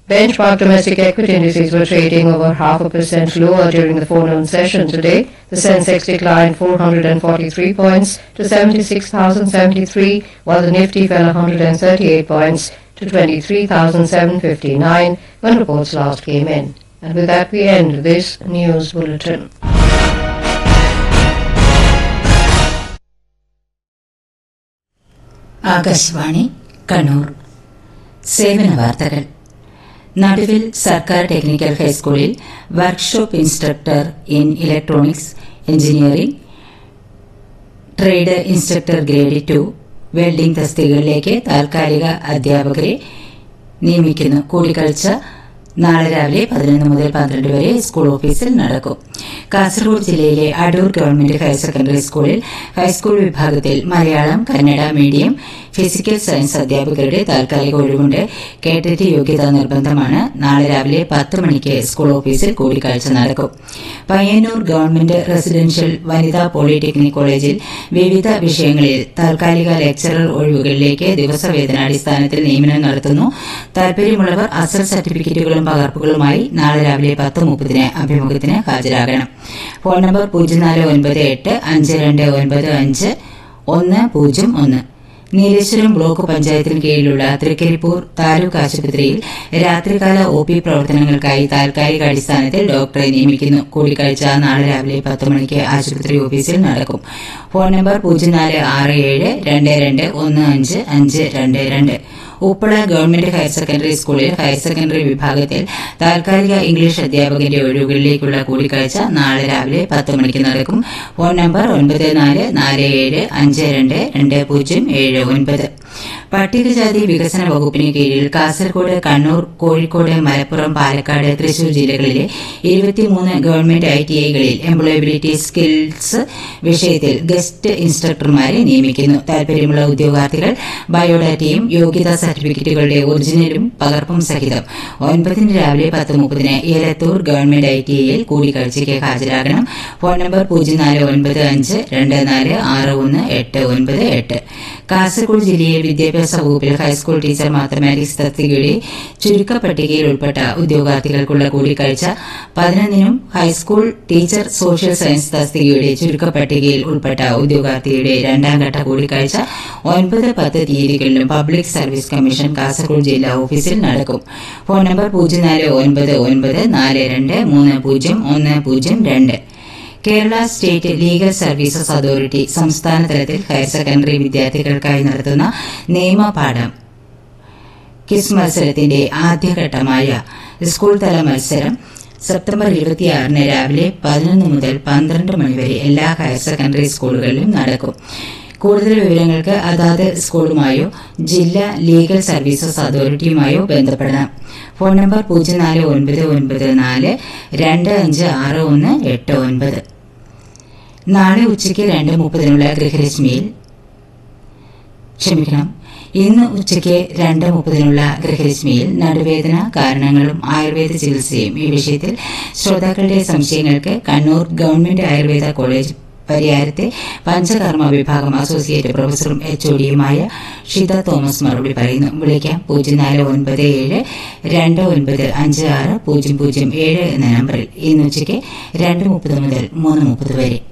Benchmark domestic equity indices were trading over half a percent lower during the forenoon session today. The Sensex declined 443 points to 76,073, while the Nifty fell 138 points to 23,759 when reports last came in. And with that, we end this news bulletin. Akashvani Kannur സേവന വാർത്തകൾ നടുവിൽ സർക്കാർ technical ഹൈസ്കൂളിൽ workshop instructor in electronics engineering trade instructor grade two welding തസ്തികകളിലേക്ക് താൽക്കാലിക അധ്യാപകരെ നിയമിക്കുന്നു കൂടിക്കാഴ്ച നാളെ രാവിലെ പതിനൊന്ന് മുതൽ പന്ത്രണ്ട് വരെ സ്കൂൾ ഓഫീസിൽ നടക്കും കാസർഗോഡ് ജില്ലയിലെ അടൂർ ഗവൺമെന്റ് ഹയർ സെക്കൻഡറി സ്കൂളിൽ ഹൈസ്കൂൾ വിഭാഗത്തിൽ Malayalam Kannada medium physical science അധ്യാപകരുടെ താൽക്കാലിക ഒഴിവുണ്ട് കേട്ടറ്റ് യോഗ്യത നിർബന്ധമാണ് നാളെ രാവിലെ പത്ത് മണിക്ക് സ്കൂൾ ഓഫീസിൽ കൂടിക്കാഴ്ച നടക്കും പയ്യന്നൂർ ഗവൺമെന്റ് റെസിഡൻഷ്യൽ വനിതാ പോളിടെക്നിക് കോളേജിൽ വിവിധ വിഷയങ്ങളിൽ താൽക്കാലിക ലെക്ചറർ ഒഴിവുകളിലേക്ക് ദിവസവേതനാടിസ്ഥാനത്തിൽ നിയമനം നടത്തുന്നു താൽപര്യമുള്ളവർ അസൽ സർട്ടിഫിക്കറ്റുകളും പകർപ്പുകളുമായി നാളെ രാവിലെ പത്ത് മുപ്പതിന് അഭിമുഖത്തിന് ഹാജരാകണം ഫോൺ നമ്പർ പൂജ്യം നാല് ഒൻപത് എട്ട് അഞ്ച് രണ്ട് ഒൻപത് അഞ്ച് ഒന്ന് പൂജ്യം ഒന്ന് നീലേശ്വരം ബ്ലോക്ക് പഞ്ചായത്തിന് കീഴിലുള്ള തൃക്കരിപ്പൂർ താലൂക്ക് ആശുപത്രിയിൽ രാത്രികാല ഒ പി പ്രവർത്തനങ്ങൾക്കായി താൽക്കാലിക അടിസ്ഥാനത്തിൽ ഡോക്ടറെ നിയമിക്കുന്നു കൂടിക്കാഴ്ച നാളെ രാവിലെ പത്ത് മണിക്ക് ആശുപത്രി ഓഫീസിൽ നടക്കും ഫോൺ നമ്പർ പൂജ്യം നാല് ആറ് ഏഴ് രണ്ട് രണ്ട് ഒന്ന് അഞ്ച് അഞ്ച് രണ്ട് രണ്ട് ഉപ്പള ഗവൺമെന്റ് ഹയർ സെക്കൻഡറി സ്കൂളിൽ ഹയർ സെക്കൻഡറി വിഭാഗത്തിൽ താൽക്കാലിക ഇംഗ്ലീഷ് അധ്യാപകന്റെ ഒഴിവുകളിലേക്കുള്ള കൂടിക്കാഴ്ച നാളെ രാവിലെ പത്ത് മണിക്ക് നടക്കും ഫോൺ നമ്പർ ഒൻപത് നാല് നാല് ഏഴ് അഞ്ച് രണ്ട് രണ്ട് പൂജ്യം ഏഴ് ഒൻപത് പട്ടികജാതി വികസന വകുപ്പിന് കീഴിൽ കാസർഗോഡ് കണ്ണൂർ കോഴിക്കോട് മലപ്പുറം പാലക്കാട് തൃശൂർ ജില്ലകളിലെ ഇരുപത്തിമൂന്ന് ഗവൺമെന്റ് ഐ ടി ഐകളിൽ എംപ്ലോയബിലിറ്റി സ്കിൽസ് വിഷയത്തിൽ ഗസ്റ്റ് ഇൻസ്ട്രക്ടർമാരെ നിയമിക്കുന്നു താൽപര്യമുള്ള ഉദ്യോഗാർത്ഥികൾ ബയോഡാറ്റയും യോഗ്യതാ സർട്ടിഫിക്കറ്റുകളുടെ ഒറിജിനലും പകർപ്പും സഹിതം ഒൻപതിന് രാവിലെ പത്ത് മുപ്പതിന് ഏലത്തൂർ ഗവൺമെന്റ് ഐ ടി ഐയിൽ കൂടിക്കാഴ്ചയ്ക്ക് ഹാജരാകണം ഫോൺ നമ്പർ പൂജ്യം നാല് ഒൻപത് അഞ്ച് രണ്ട് നാല് ആറ് ഒന്ന് എട്ട് ഒൻപത് എട്ട് കാസർഗോഡ് ജില്ലയിൽ വിദ്യാഭ്യാസ വകുപ്പിൽ ഹൈസ്കൂൾ ടീച്ചർ മാത്തമാറ്റിക്സ് തസ്തികയുടെ ചുരുക്കപ്പട്ടികയിൽ ഉൾപ്പെട്ട ഉദ്യോഗാർത്ഥികൾക്കുള്ള കൂടിക്കാഴ്ച പതിനൊന്നിനും ഹൈസ്കൂൾ ടീച്ചർ സോഷ്യൽ സയൻസ് തസ്തികയുടെ ചുരുക്കപ്പട്ടികയിൽ ഉൾപ്പെട്ട ഉദ്യോഗാർത്ഥിയുടെ രണ്ടാം ഘട്ട കൂടിക്കാഴ്ച ഒൻപത് പത്ത് തീയതികളിലും പബ്ലിക് സർവീസ് കമ്മീഷൻ കാസർഗോഡ് ജില്ലാ ഓഫീസിൽ നടക്കും ഫോൺ നമ്പർ പൂജ്യം നാല് ഒൻപത് ഒൻപത് നാല് രണ്ട് മൂന്ന് പൂജ്യം ഒന്ന് പൂജ്യം രണ്ട് Kerala state legal services authority സംസ്ഥാന തലത്തിൽ ഹയർ സെക്കൻഡറി വിദ്യാർത്ഥികൾക്കായി നടത്തുന്ന നിയമപാഠം കിസ് മത്സരത്തിന്റെ ആദ്യഘട്ടമായ സ്കൂൾ തല മത്സരം സെപ്റ്റംബർ ഇരുപത്തിയാറിന് രാവിലെ പതിനൊന്ന് മുതൽ പന്ത്രണ്ട് മണിവരെ എല്ലാ ഹയർ സെക്കൻഡറി സ്കൂളുകളിലും നടക്കും കൂടുതൽ വിവരങ്ങൾക്ക് അതാത് സ്കൂളുമായോ ജില്ലാ ലീഗൽ സർവീസസ് അതോറിറ്റിയുമായോ ബന്ധപ്പെടണം ഫോൺ നമ്പർ പൂജ്യം നാല് ഒൻപത് ഒൻപത് നാല് രണ്ട് അഞ്ച് ആറ് ഒന്ന് എട്ട് ഒൻപത് നാളെ ഉച്ചയ്ക്ക് രണ്ട് മുപ്പതിനുള്ള ഗൃഹരശ്മിയിൽ ക്ഷമിക്കണം ഇന്ന് ഉച്ചയ്ക്ക് രണ്ട് മുപ്പതിനുള്ള ഗൃഹരശ്മിയിൽ നടുവേദന കാരണങ്ങളും ആയുർവേദ ചികിത്സയും ഈ വിഷയത്തിൽ ശ്രോതാക്കളുടെ സംശയങ്ങൾക്ക് കണ്ണൂർ ഗവൺമെന്റ് ആയുർവേദ കോളേജ് പരിയാരത്തെ പഞ്ചകർമ്മ വിഭാഗം അസോസിയേറ്റ് പ്രൊഫസറും എച്ച് ഒഡിയുമായ ഷിത തോമസ് മറുപടി പറയുന്നു വിളിക്കാം പൂജ്യം നാല് ഒൻപത് ഏഴ് രണ്ട് ഒൻപത് അഞ്ച് ആറ് പൂജ്യം പൂജ്യം ഏഴ് എന്ന നമ്പറിൽ ഇന്ന് ഉച്ചയ്ക്ക് രണ്ട് മുപ്പത് മുതൽ മൂന്ന് മുപ്പത് വരെ